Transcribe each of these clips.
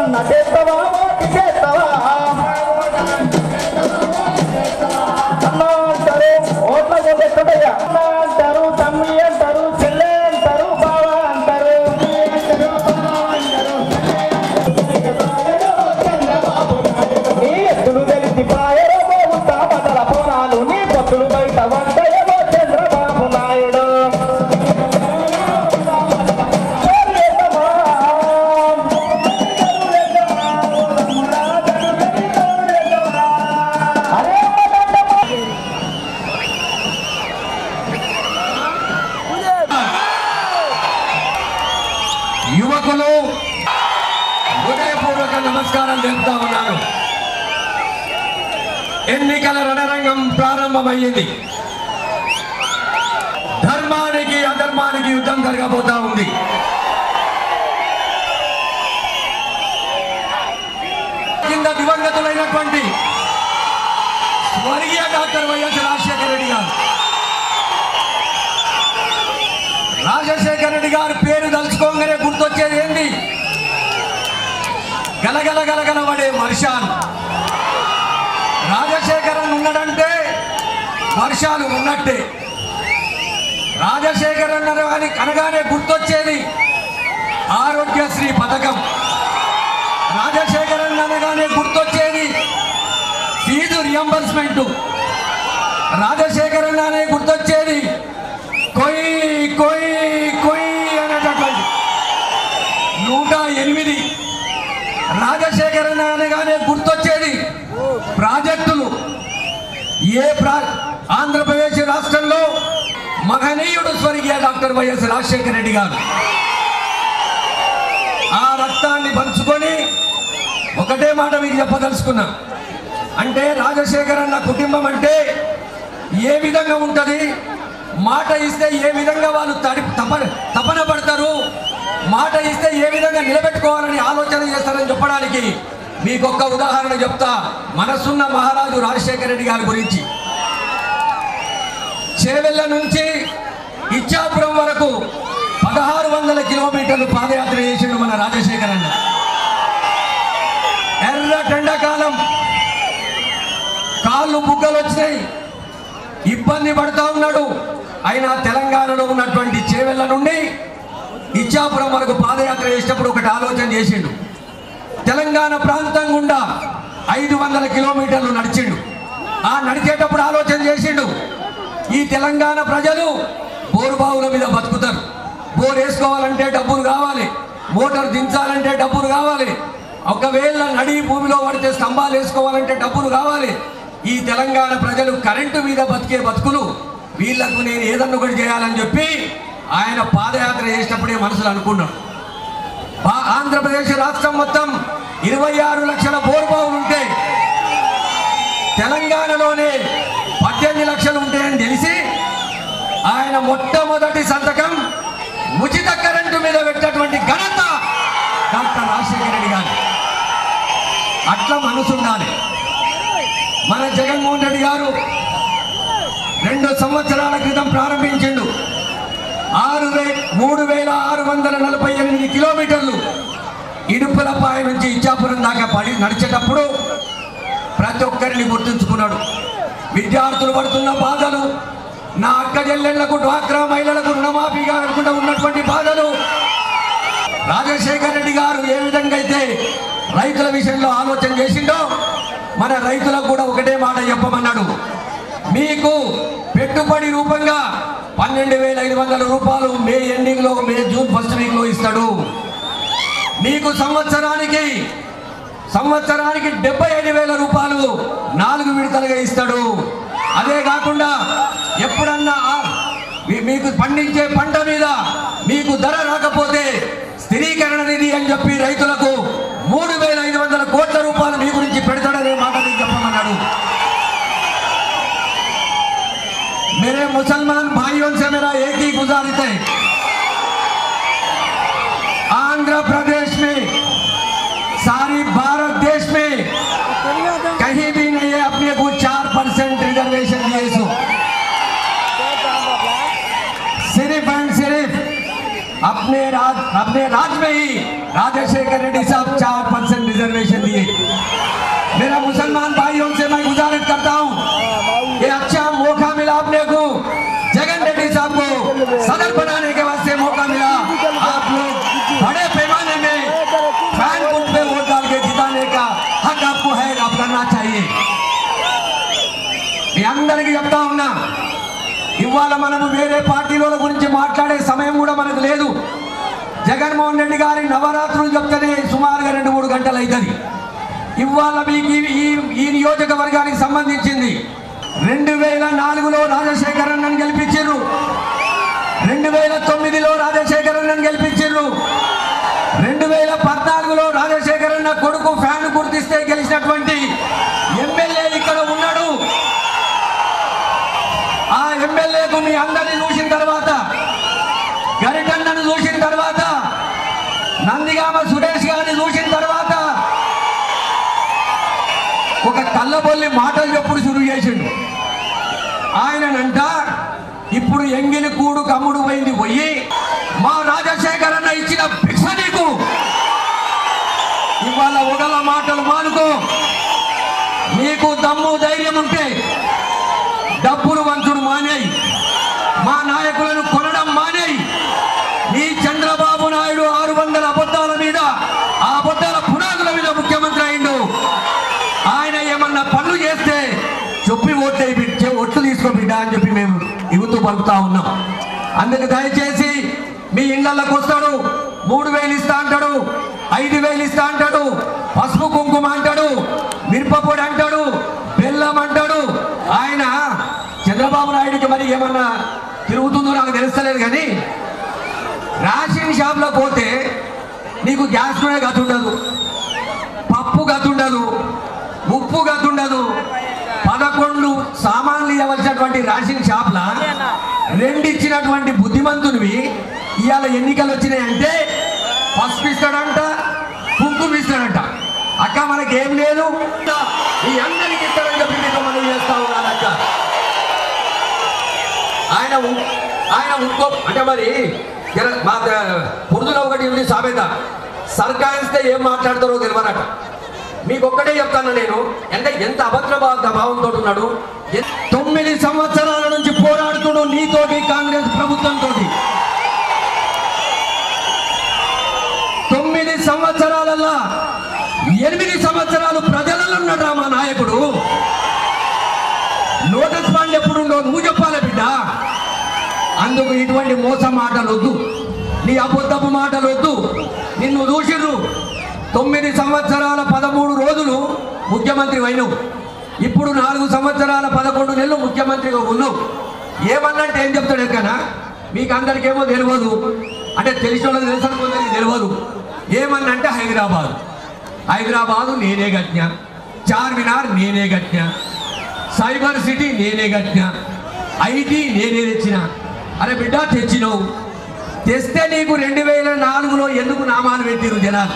నటేస్తావా చేస్తావా అన్న అంటారు ఓట్ల కొట్టయ్యా అన్న అంటారు తమ్మి అంటారు చెల్లె అంటారు బావ అంటారు నీ ఎత్తులు తెలిసి పాయరో బాబుతా బదల పొలాలు నీ పొత్తులు బయట వంటయమో చంద్రబాబు నాయుడు అరే యువకులు హృదయపూర్వక నమస్కారం తెలుపుతా ఉన్నాను ఎన్నికల రణరంగం ప్రారంభమయ్యింది ధర్మానికి అధర్మానికి యుద్ధం జరగబోతా ఉంది కింద దివంగతులైనటువంటి స్వర్గీయ డాక్టర్ వైఎస్ రాజశేఖర రెడ్డి గారు రాజశేఖర రెడ్డి గారి పేరు తలుచుకోగానే గుర్తొచ్చేది ఏంది గలగల గలగల పడే వర్షాలు రాజశేఖరన్ ఉన్నాడంటే వర్షాలు ఉన్నట్టే రాజశేఖరన్ అనగానే అనగానే గుర్తొచ్చేది ఆరోగ్యశ్రీ పథకం రాజశేఖరన్ అనగానే గుర్తొచ్చేది ఫీజు రియంబర్స్మెంట్ రాజశేఖరన్ అనే గుర్తొచ్చేది కొయ్ కొయ్ కొయ్ అనేటటువంటి నూట ఎనిమిది రాజశేఖరన్ అనగానే గుర్తొచ్చేది ప్రాజెక్టులు ఏ ప్రా ఆంధ్రప్రదేశ్ రాష్ట్రంలో మహనీయుడు స్వర్గీయ డాక్టర్ వైఎస్ రాజశేఖర రెడ్డి గారు ఆ రక్తాన్ని పంచుకొని ఒకటే మాట మీకు చెప్పదలుచుకున్నా అంటే రాజశేఖర్ అన్న కుటుంబం అంటే ఏ విధంగా ఉంటుంది మాట ఇస్తే ఏ విధంగా వాళ్ళు తడి తపన తపన పడతారు మాట ఇస్తే ఏ విధంగా నిలబెట్టుకోవాలని ఆలోచన చేస్తారని చెప్పడానికి మీకు ఒక్క ఉదాహరణ చెప్తా మనసున్న మహారాజు రాజశేఖర రెడ్డి గారి గురించి చేవెళ్ళ నుంచి ఇచ్చాపురం వరకు పదహారు వందల కిలోమీటర్లు పాదయాత్ర చేసిండు మన రాజశేఖర్ అన్న ఎర్ర ఎండాకాలం కాళ్ళు బుగ్గలు వచ్చినాయి ఇబ్బంది పడుతూ ఉన్నాడు అయినా తెలంగాణలో ఉన్నటువంటి చేవెళ్ళ నుండి ఇచ్చాపురం వరకు పాదయాత్ర చేసేటప్పుడు ఒకటి ఆలోచన చేసిండు తెలంగాణ ప్రాంతం గుండా ఐదు వందల కిలోమీటర్లు నడిచిండు ఆ నడిచేటప్పుడు ఆలోచన చేసిండు ఈ తెలంగాణ ప్రజలు బోరుబావుల మీద బతుకుతారు బోర్ వేసుకోవాలంటే డబ్బులు కావాలి మోటార్ దించాలంటే డబ్బులు కావాలి ఒకవేళ నడి భూమిలో పడితే స్తంభాలు వేసుకోవాలంటే డబ్బులు కావాలి ఈ తెలంగాణ ప్రజలు కరెంటు మీద బతికే బతుకులు వీళ్లకు నేను ఏదన్నా ఒకటి చేయాలని చెప్పి ఆయన పాదయాత్ర చేసినప్పుడే మనసులో అనుకున్నాడు బా- ఆంధ్రప్రదేశ్ రాష్ట్రం మొత్తం ఇరవై ఆరు లక్షల బోర్బావులు ఉంటే తెలంగాణలోనే పద్దెనిమిది లక్షలు ఉంటాయని తెలిసి ఆయన మొట్టమొదటి సంతకం ఉచిత కరెంటు మీద పెట్టినటువంటి ఘనత డాక్టర్ రాజశేఖర రెడ్డి గారు అట్లా మనసు ఉండాలి మన జగన్మోహన్ రెడ్డి గారు రెండు సంవత్సరాల క్రితం ప్రారంభించిండు ఆరు వే మూడు వేల ఆరు వందల నలభై ఎనిమిది కిలోమీటర్లు ఇడుపులపాయ నుంచి ఇచ్చాపురం దాకా పడి నడిచేటప్పుడు ప్రతి ఒక్కరిని గుర్తుంచుకున్నాడు విద్యార్థులు పడుతున్న బాధలు నా అక్క చెల్లెళ్లకు డ్వాక్రా మహిళలకు రుణమాఫీ కాకుండా ఉన్నటువంటి బాధలు రాజశేఖర రెడ్డి గారు ఏ విధంగా అయితే రైతుల విషయంలో ఆలోచన చేసిండో మన రైతులకు కూడా ఒకటే మాట చెప్పమన్నాడు మీకు పెట్టుబడి రూపంగా పన్నెండు వేల ఐదు వందల రూపాయలు మే ఎండింగ్ లో మే జూన్ ఫస్ట్ వీక్ లో ఇస్తాడు మీకు సంవత్సరానికి సంవత్సరానికి డెబ్బై ఐదు వేల రూపాయలు నాలుగు విడతలుగా ఇస్తాడు అదే కాకుండా ఎప్పుడన్నా ఆ- మీ- మీకు పండించే పంట మీద మీకు ధర రాకపోతే స్థిరీకరణ నిధి అని చెప్పి రైతులకు మూడు వేల ఐదు వందల కోట్ల రూపాయలు మీ గురించి పెడతాడనే మాట మీకు చెప్పమన్నాడు मेरे मुसलमान भाइयों से मेरा एक ही गुजारिश है आंध्र प्रदेश में सारी भारत देश में कहीं भी नहीं है अपने को चार परसेंट रिजर्वेशन दिए सो सिर्फ एंड सिर्फ अपने राज अपने राज्य में ही राजशेखर रेड्डी साहब चार परसेंट सदर बनाने के वास्ते मौका मिला आप लोग बड़े पैमाने में फैन गुट पे वोट डाल के जिताने का हक आपको है आप करना चाहिए మీ అందరికీ చెప్తా ఉన్నా ఇవాళ మనము వేరే పార్టీల గురించి మాట్లాడే సమయం కూడా మనకు లేదు జగన్మోహన్ రెడ్డి గారి నవరాత్రులు చెప్తేనే సుమారుగా రెండు మూడు గంటలు అవుతుంది ఇవాళ మీకు ఈ- ఈ ఈ నియోజకవర్గానికి సంబంధించింది రెండు వేల నాలుగులో రాజశేఖర్ అన్నను గెలిపించారు రెండు వేల తొమ్మిదిలో రాజశేఖర్ అన్నను గెలిపించారు రెండు వేల పద్నాలుగులో రాజశేఖర్ అన్న కొడుకు ఫ్యాన్ గుర్తిస్తే గెలిచినటువంటి ఎమ్మెల్యే ఇక్కడ ఉన్నాడు ఆ ఎమ్మెల్యేకు మీ అందరిని చూసిన తర్వాత గరిటన్నను చూసిన తర్వాత నందిగామ సురేష్ గారిని చూసిన తర్వాత ఒక కళ్ళబొల్లి మాటలు చెప్పుడు శురు చేసిండు ఆయనంట ఇప్పుడు ఎంగిలి కూడు కమ్ముడు పోయింది పోయి మా రాజశేఖర్ అన్న ఇచ్చిన భిక్ష నీకు ఇవాళ ఒగల మాటలు మానుకో నీకు దమ్ము ధైర్యం ఉంటే డబ్బులు వంచుడు మానేయి మా నాయకులను కొనడం మానేయి నీ చంద్రబాబు నాయుడు ఆరు వందల అబద్ధాల మీద ఆ అబద్ధాల పునాదుల మీద ముఖ్యమంత్రి అయిండు ఆయన ఏమన్నా పనులు చేస్తే చొప్పి ఓట్లే బిడ్డ ఒట్లు తీసుకో బిడ్డ అని చెప్పి మేము ఇగుతూ పలుకుతా ఉన్నాం అందుకు దయచేసి మీ ఇళ్లలోకి వస్తాడు మూడు వేలు ఇస్తా అంటాడు ఐదు వేలు ఇస్తా అంటాడు పసుపు కుంకుమ అంటాడు మిరపపొడి అంటాడు బెల్లం అంటాడు ఆయన చంద్రబాబు నాయుడికి మరి ఏమన్నా తిరుగుతుందో నాకు తెలుస్తలేదు కానీ రేషన్ షాప్లో పోతే నీకు గ్యాస్ కూడా గతి ఉండదు పప్పు గతి ఉండదు ఉప్పు గతి ఉండదు పదకొండు సామాన్లు ఇవ్వవలసినటువంటి రేషన్ షాప్ల రెండు ఇచ్చినటువంటి బుద్ధిమంతునివి ఇవాళ ఎన్నికలు వచ్చినాయంటే పసుపు ఇస్తాడంట కుంకుమ ఇస్తాడంట అక్క మనకేం లేదు ఈ అందరికి ఇస్తాడని చెప్పి మీకు మనం చేస్తా ఉన్నాను అక్క ఆయన ఉ- ఆయన ఇంకో అంటే మరి జర- మా ద- ఉర్దూలో ఒకటి ఉంది సామెత సర్కాయిస్తే ఏం మాట్లాడతారో తెలియనట మీకు ఒక్కటే చెప్తాను నేను అంటే ఎంత అభద్ర భావ- భావంతో ఉన్నాడు ఎ- తొమ్మిది సంవత్సరాల నుంచి పోరాడుతుడు నీతోటి కాంగ్రెస్ ప్రభుత్వంతో తొమ్మిది సంవత్సరాలల్లా ఎనిమిది సంవత్సరాలు ప్రజలలో ఉన్నాడు మా నాయకుడు లోటస్ పాండ్ ఎప్పుడు ఉండో నువ్వు చెప్పాలి బిడ్డ అందుకు ఇటువంటి మోస మాటలు వద్దు నీ అబద్ధపు మాటలు వద్దు నిన్ను దూషిర్రు తొమ్మిది సంవత్సరాల పదమూడు రోజులు ముఖ్యమంత్రి అయినవు ఇప్పుడు నాలుగు సంవత్సరాల పదకొండు నెలలు ముఖ్యమంత్రిగా ఉన్నావు ఏమన్నంటే ఏం చెప్తాడు ఎక్కనా మీకు అందరికేమో తెలియదు అంటే తెలిసిన వాళ్ళకి తెలుసు కొందరికి తెలియదు ఏమన్నంటే హైదరాబాద్ హైదరాబాదు నేనే కట్టినా చార్మినార్ నేనే కట్టినా సైబర్ సిటీ నేనే కట్టినా ఐటీ నేనే తెచ్చిన అరే బిడ్డ తెచ్చినావు తెస్తే నీకు రెండు వేల నాలుగులో ఎందుకు నామాలు పెట్టిరు జనాలు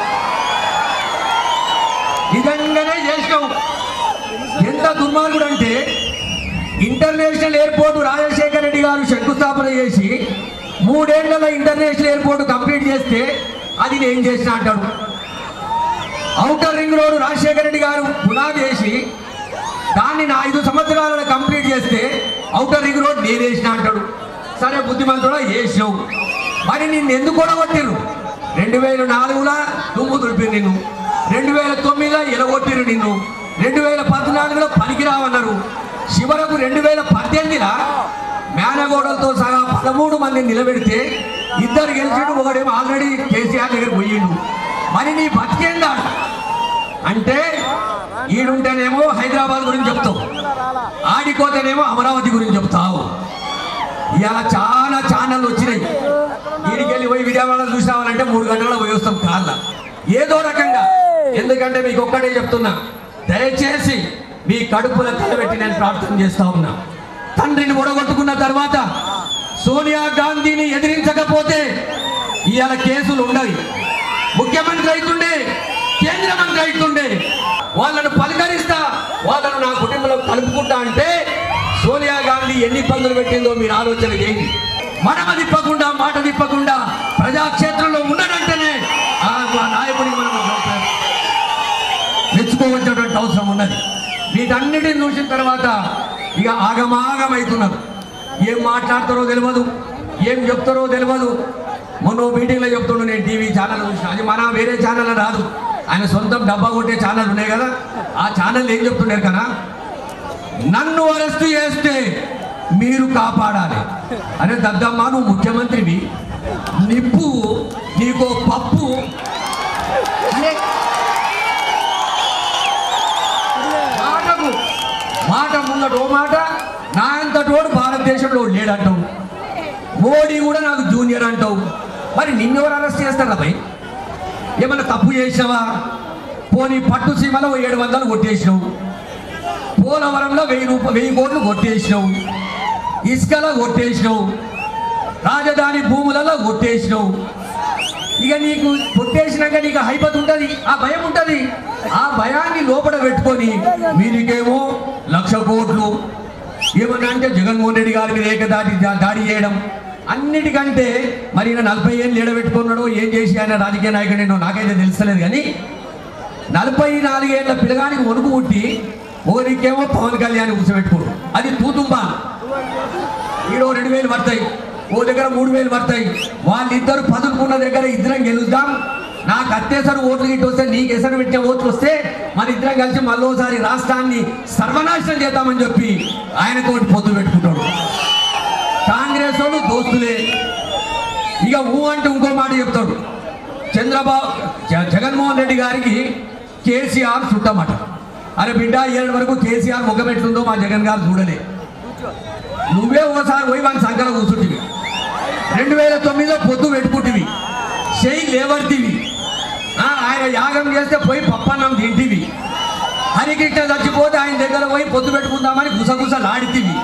నిజంగానే చేసినావు ఎంత దుర్మార్గుడు అంటే ఇంటర్నేషనల్ ఎయిర్పోర్ట్ రాజశేఖర రెడ్డి గారు శంకుస్థాపన చేసి మూడేళ్లలో ఇంటర్నేషనల్ ఎయిర్పోర్ట్ కంప్లీట్ చేస్తే అది నేను చేసిన అంటాడు outer ring road Rajasekhara Reddy garu పునాది వేసి దాన్ని నా ఐదు సంవత్సరాలలో కంప్లీట్ చేస్తే ఔటర్ రింగ్ రోడ్ నేను వేసిన అంటాడు సరే బుద్ధిమంతుడా వేసినావు మరి నిన్ను ఎందుకు కొడగొట్టిరు రెండు వేల నాలుగులా దుమ్ము దులిపిరు నిన్ను రెండు వేల తొమ్మిదిలో ఎలగొట్టిరు నిన్ను రెండు వేల పద్నాలుగులో పనికిరావన్నారు చివరకు రెండు వేల పద్దెనిమిదిలా మేనగోడలతో సహా పదమూడు మందిని నిలబెడితే ఇద్దరు గెలిచిండు ఒకడేమో ఆల్రెడీ కేసీఆర్ దగ్గర పోయిండు మరి నీ బతికేందా అంటే ఈడుంటేనేమో హైదరాబాద్ గురించి చెప్తావు ఆడిపోతేనేమో అమరావతి గురించి చెప్తావు ఇలా చాలా ఛానళ్ళు వచ్చినాయి ఈడికి వెళ్ళి పోయి విజయవాడ చూసావాలంటే మూడు గంటల్లో పోయి వస్తాం కాళ్ళ ఏదో రకంగా ఎందుకంటే మీకు ఒక్కటే చెప్తున్నా దయచేసి మీ కడుపుల కలబెట్టి నేను ప్రార్థన చేస్తా ఉన్నా తండ్రిని ఒడగొట్టుకున్న తర్వాత సోనియా గాంధీని ఎదిరించకపోతే ఇవాళ కేసులు ఉండవు ముఖ్యమంత్రి అవుతుండే కేంద్ర మంత్రి అవుతుండే వాళ్ళను పలకరిస్తా వాళ్ళను నా కుటుంబంలో కలుపుకుంటా అంటే సోనియా గాంధీ ఎన్ని ఇబ్బందులు పెట్టిందో మీరు ఆలోచన చేయండి మడమ తిప్పకుండా మాట తిప్పకుండా ప్రజాక్షేత్రంలో ఉండడంటేనే ఆ మా నాయకుడిని మనం మెచ్చుకోవలసినటువంటి అవసరం ఉన్నది వీటన్నిటిని చూసిన తర్వాత ఇక ఆగమాగమవుతున్నారు ఏం మాట్లాడతారో తెలియదు ఏం చెప్తారో తెలియదు మొన్న ఓ మీటింగ్లో చెప్తుండు నేను టీవీ ఛానల్ చూసిన అది మన వేరే ఛానల్ రాదు ఆయన సొంతం డబ్బా కొట్టే ఛానల్ ఉన్నాయి కదా ఆ ఛానల్ ఏం చెప్తున్నారు కదా నన్ను అరెస్ట్ చేస్తే మీరు కాపాడాలి అరే దద్దమ్మ నువ్వు ముఖ్యమంత్రివి నిప్పు నీకో పప్పు అరే మాటకు మాట ముందట ఓ మాట నా అంతటోడు భారతదేశంలో లేడంటావు మోడీ కూడా నాకు జూనియర్ అంటావు మరి నిన్నెవరు అరెస్ట్ చేస్తారా భయ్ ఏమన్నా తప్పు చేసినావా పోనీ పట్టు సీమలో ఓ ఏడు వందలు కొట్టేసినావు పోలవరంలో వెయ్యి రూప వెయ్యి కోట్లు కొట్టేసినావు ఇసుకలో కొట్టేసినావు రాజధాని భూములలో కొట్టేసినావు ఇక నీకు కొట్టేసినాక నీకు హైపత్ ఉంటుంది ఆ భయం ఉంటుంది ఆ భయాన్ని లోపల పెట్టుకొని వీరికేమో లక్ష కోట్లు ఏమన్నా అంటే జగన్మోహన్ రెడ్డి గారి మీద ఏకదాటి దా- దాడి చేయడం అన్నిటికంటే మరి ఈయన నలభై ఏళ్ళు ఏడబెట్టుకున్నాడో ఏం చేసి ఆయన రాజకీయ నాయకుడేనో నాకైతే తెలుస్తలేదు కానీ నలభై నాలుగేళ్ల పిల్లగానికి వణుకు పుట్టి ఓరికేమో పవన్ కళ్యాణ్ కూర్చోబెట్టుకోడు అది తూతుంబా ఈడో రెండు వేలు పడతాయి ఓ దగ్గర మూడు వేలు పడతాయి వాళ్ళిద్దరు పదులుకున్న దగ్గర ఇద్దరం గెలుద్దాం నాకు అత్యవసర ఓట్లు గిట్టి వస్తే నీకు ఎసరు పెట్టిన ఓట్లు వస్తే మన ఇద్దరం కలిసి మళ్ళోసారి రాష్ట్రాన్ని సర్వనాశనం చేద్దామని చెప్పి ఆయనతోటి పొత్తు పెట్టుకుంటాడు కాంగ్రెస్ వాళ్ళు దోస్తులే ఇక ఊ అంటే ఇంకో మాట చెప్తాడు చంద్రబాబు జ- జగన్మోహన్ రెడ్డి గారికి కేసీఆర్ చుట్టమాట అరే బిడ్డ ఏడు వరకు కేసీఆర్ ముఖం ఎట్లుందో మా జగన్ గారు చూడలే నువ్వే ఓసారి పోయి వాని సంకర కూర్చుంటివి రెండు వేల తొమ్మిదిలో పొద్దు పెట్టుకుంటివి చేయి లేవర్తివి ఆ, ఆయన యాగం చేస్తే పోయి పప్పన్నం తింటివి హరికృష్ణ చచ్చిపోతే ఆయన దగ్గర పోయి పొద్దు పెట్టుకుందామని గుసగుసలాడితివి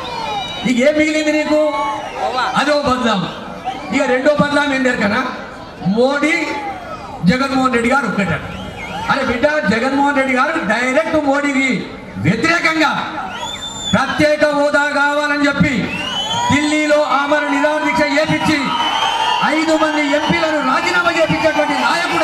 ఇక ఏం మిగిలింది నీకు అదో బదలాం ఇక రెండో బదలాం ఏం కదా మోడీ జగన్మోహన్ రెడ్డి గారు ఒక్కటారు అరే బిడ్డ జగన్మోహన్ రెడ్డి గారు డైరెక్ట్ మోడీకి వ్యతిరేకంగా ప్రత్యేక హోదా కావాలని చెప్పి ఢిల్లీలో ఆమర నిరాహార దీక్ష చేపించి ఐదు మంది ఎంపీలను రాజీనామా చేపించేటువంటి నాయకుడు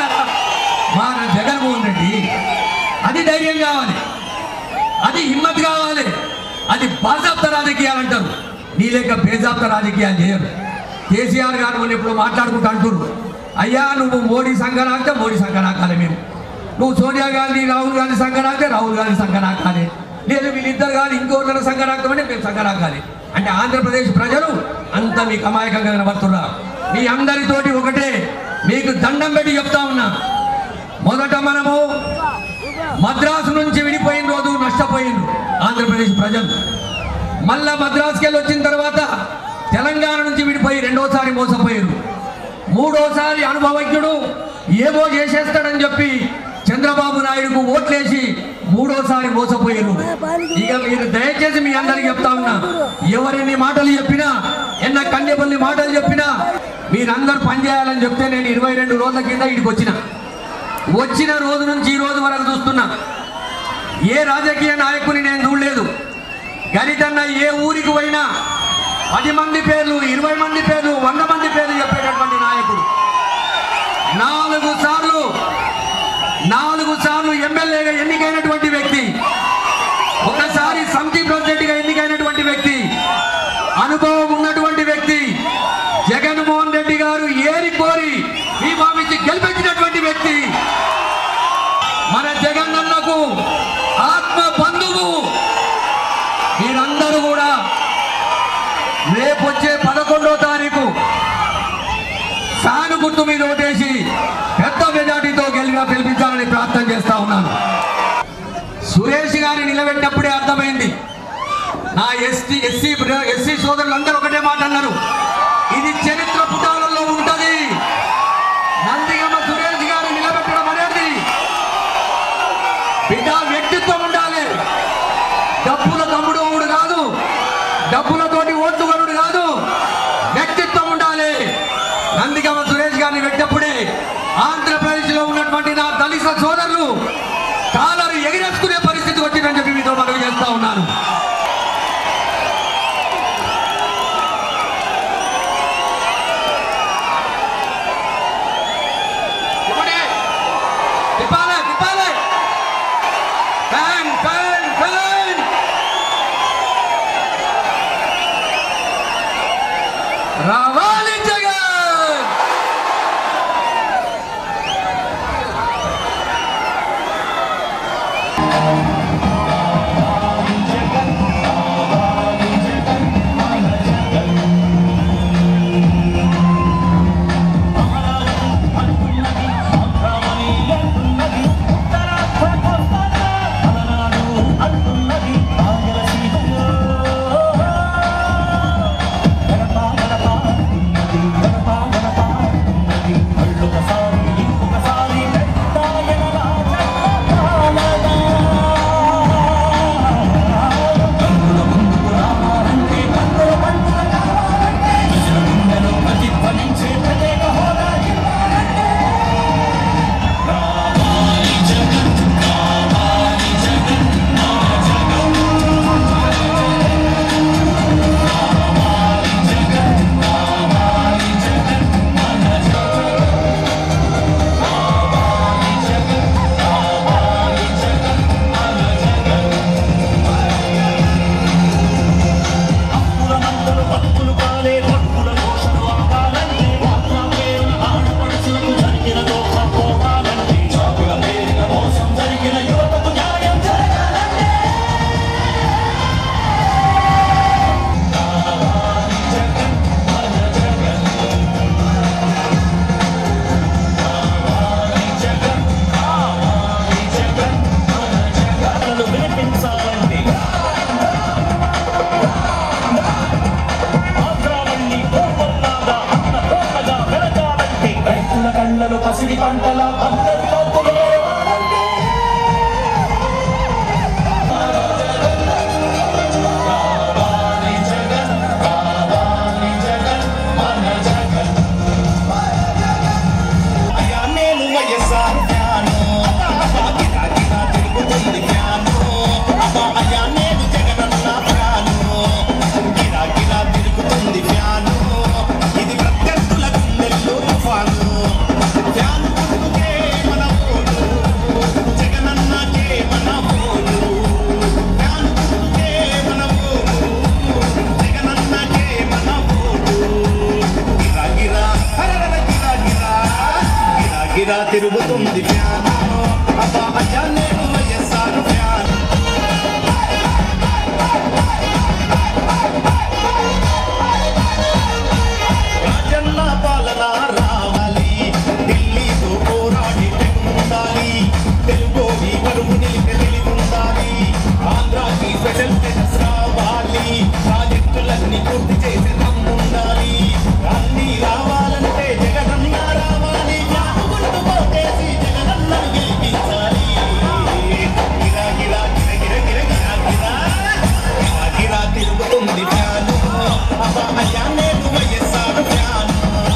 మన జగన్మోహన్ రెడ్డి అది ధైర్యం కావాలి అది హిమ్మత్ కావాలి అది బాజాప్త రాజకీయాలు అంటారు నీ లేక బేజాప్త రాజకీయాలు చేయరు కేసీఆర్ గారు మొన్న ఇప్పుడు మాట్లాడుకుంటూ అంటున్నారు అయ్యా నువ్వు మోడీ సంఘనాకితే మోడీ సంఘనాకాలి మేము నువ్వు సోనియా గాంధీ రాహుల్ గాంధీ సంఘనాకితే రాహుల్ గాంధీ సంఘనాకాలి లేదు వీళ్ళిద్దరు కానీ ఇంకోళ్ళ సంఘనాకమంటే మేము సంఘనాకాలి అంటే ఆంధ్రప్రదేశ్ ప్రజలు అంత మీకు అమాయకంగా కనబడుతున్నారు మీ అందరితోటి ఒకటే మీకు దండం పెట్టి చెప్తా ఉన్నా మొదట మనము మద్రాసు నుంచి విడిపోయిన రోజు నష్టపోయిండ్రు ఆంధ్రప్రదేశ్ ప్రజలు మళ్ళా మద్రాసుకి వెళ్ళి వచ్చిన తర్వాత తెలంగాణ నుంచి విడిపోయి రెండోసారి మోసపోయారు మూడోసారి అనుభవజ్ఞుడు ఏమో చేసేస్తాడని చెప్పి చంద్రబాబు నాయుడుకు ఓట్లేసి మూడోసారి మోసపోయారు ఇక మీరు దయచేసి మీ అందరికి చెప్తా ఉన్నా ఎవరెన్ని మాటలు చెప్పినా ఎన్న కన్యపల్లి మాటలు చెప్పినా మీరందరూ పనిచేయాలని చెప్తే నేను ఇరవై రెండు రోజుల కింద ఇక్కడికి వచ్చిన వచ్చిన రోజు నుంచి ఈ రోజు వరకు చూస్తున్నా ఏ రాజకీయ నాయకుని నేను చూడలేదు గణితన్న ఏ ఊరికి పోయినా పది మంది పేర్లు ఇరవై మంది పేర్లు వంద మంది పేర్లు చెప్పేటటువంటి నాయకుడు నాలుగు సార్లు నాలుగు సార్లు ఎమ్మెల్యేగా ఎన్నికైనటువంటి వ్యక్తి ఒకసారి సమితి ప్రెసిడెంట్ గా ఎన్నికైనటువంటి వ్యక్తి అనుభవం ఉన్నటువంటి వ్యక్తి జగన్మోహన్ రెడ్డి గారు ఏరి కోరి ఈ భావించి గెలిపించినటువంటి వ్యక్తి మన జగనన్నకు ఆత్మ బంధువు మీరందరూ కూడా రేపొచ్చే పదకొండో తారీఖు ఫ్యాను గుర్తు మీద ఓటేసి పెద్ద మెజార్టీతో గెలిగా పిలిపించాలని ప్రార్థన చేస్తా ఉన్నాను సురేష్ గారిని నిలబెట్టినప్పుడే అర్థమైంది నా ఎస్టీ ఎస్సీ ఎస్సీ సోదరులందరూ ఒకటే మాట అన్నారు ఇది చరిత్ర పుటాలలో ఉంటది నందిగమ్మ సురేష్ గారు నిలబెట్టడం అనేది బిడ్డ వ్యక్తిత్వం ఉండాలి డబ్బుల తమ్ముడు అవుడు కాదు డబ్బులతోటి ఓట్లు కొనుడు కాదు వ్యక్తిత్వం ఉండాలి నందిగమ్మ సురేష్ గారిని పెట్టినప్పుడే ఆంధ్రప్రదేశ్ లో ఉన్నటువంటి నా దళిత సోదరులు కాలరు ఎగిరేసుకునే పరిస్థితి వచ్చిందని చెప్పి మీతో మనవి చేస్తా ఉన్నాను ఇప్పుడే తిప్పాలి తిప్పాలి ఫ్యాన్ ఫ్యాన్ ఫ్యాన్ రావు తిరుగుతుంది ఫ్యాను అబ్బా అయ్యా నేను వైఎస్ఆర్ ఫ్యాన్ రాజన్న పాలన రావాలి ఢిల్లీతో పోరాడి ఉండాలి తెలుగోడి కరువు నిలిపి తెలివి ఉండాలి ఆంధ్రాకి స్పెషల్ స్టేటస్ రావాలి ప్రాజెక్టులన్నీ పూర్తి చేసే దమ్ముండాలి అన్నీ రావాలంటే జగనన్న రావాలి జ్ఞాపకుడు పోటేసి జగనన్నను గెలిపించాలి గిరా గిరా గిర గిర గిర గిరా గిరా గిరా గిరా తిరుగుతుంది ఫ్యాను అబ్బా అయ్యా నేను వైఎస్ఆర్ ఫ్యాను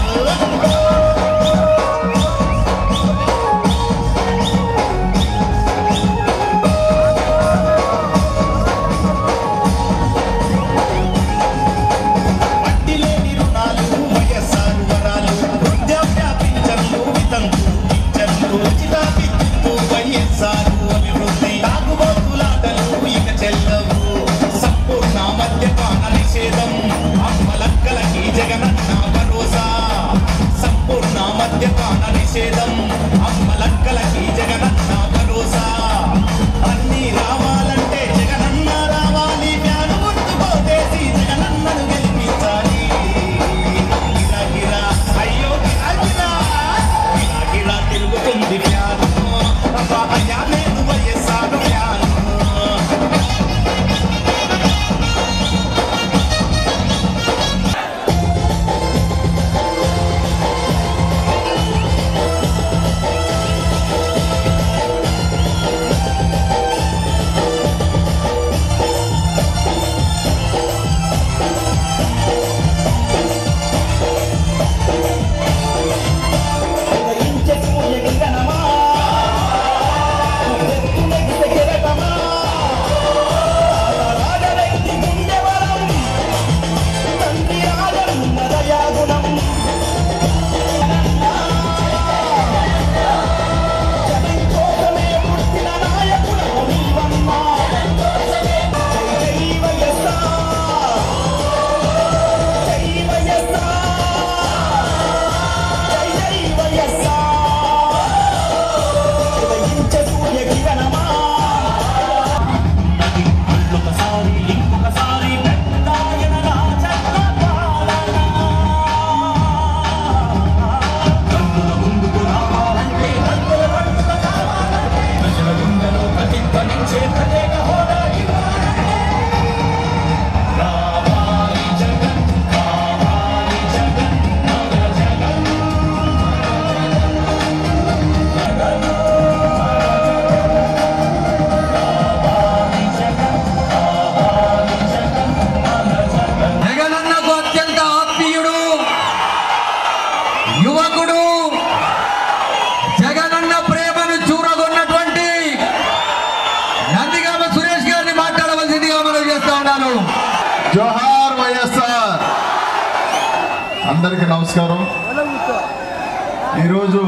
వడ్డీ లేని రుణాలు వైఎస్ఆర్ వరాలు వృద్ధాప్య పింఛన్లు వితంతు పింఛన్లు ఉచిత విద్యుత్తు వైఎస్ఆర్ అభివృద్ధి తాగుబోతులాటలు ఇక చెల్లవు సంపూర్ణ మద్యపాన నిషేధం అమ్మలక్కలకి జగనన్న భరోసా సంపూర్ణ మద్యపాన నిషేధం అమ్మలక్కలకి జగనన్న భరోసా అన్నీ రావాలంటే జగనన్న రావాలి ఫ్యాను గుర్తు పోతేసి జగనన్నను గెలిపించాలి గిరా గిరా అయ్యో గిరా గిరా గిరా గిరా తిరుగుతుంది ఫ్యాను అబ్బా అయ్యా నేను వైఎస్ఆర్ ఫ్యాను ఒకసారి ఇంకొకసారి పెద్దాయన రాజన్న పాలన కన్నుల ముందుకు రావాలంటే కన్నుల పండుగ కావాలంటే ప్రజల గుండెలో ప్రతిధ్వనించే ప్రత్యేక హోదా ఇవ్వాలంటే రావాలి జగన్ కావాలి జగన్ మన జగన్ రావాలి జగన్ కావాలి జగన్ మన జగన్ జగనన్నకు అత్యంత ఆత్మీయుడు యువకుడు జగనన్న ప్రేమను చూరగొన్నటువంటి నందిగామ సురేష్ గారిని మాట్లాడవలసిందిగా మనం చేస్తా ఉన్నాను జోహార్ వైఎస్ఆర్ అందరికీ నమస్కారం ఈరోజు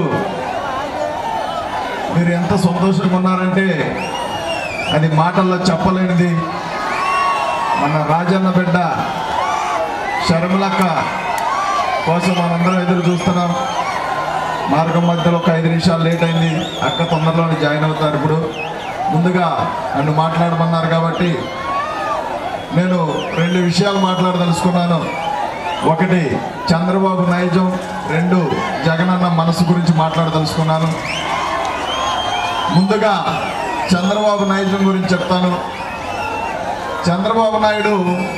మీరు ఎంత సంతోషంగా ఉన్నారంటే అది మాటల్లో చెప్పలేనిది మన రాజన్న బిడ్డ షర్మిలక్క కోసం మనందరం ఎదురు చూస్తున్నాం మార్గం మధ్యలో ఒక ఐదు నిమిషాలు లేట్ అయింది అక్క తొందరలోనే జాయిన్ అవుతారు ఇప్పుడు ముందుగా నన్ను మాట్లాడమన్నారు కాబట్టి నేను రెండు విషయాలు మాట్లాడదలుచుకున్నాను ఒకటి చంద్రబాబు నైజం రెండు జగనన్న మనసు గురించి మాట్లాడదలుచుకున్నాను ముందుగా చంద్రబాబు నైజం గురించి చెప్తాను చంద్రబాబు నాయుడు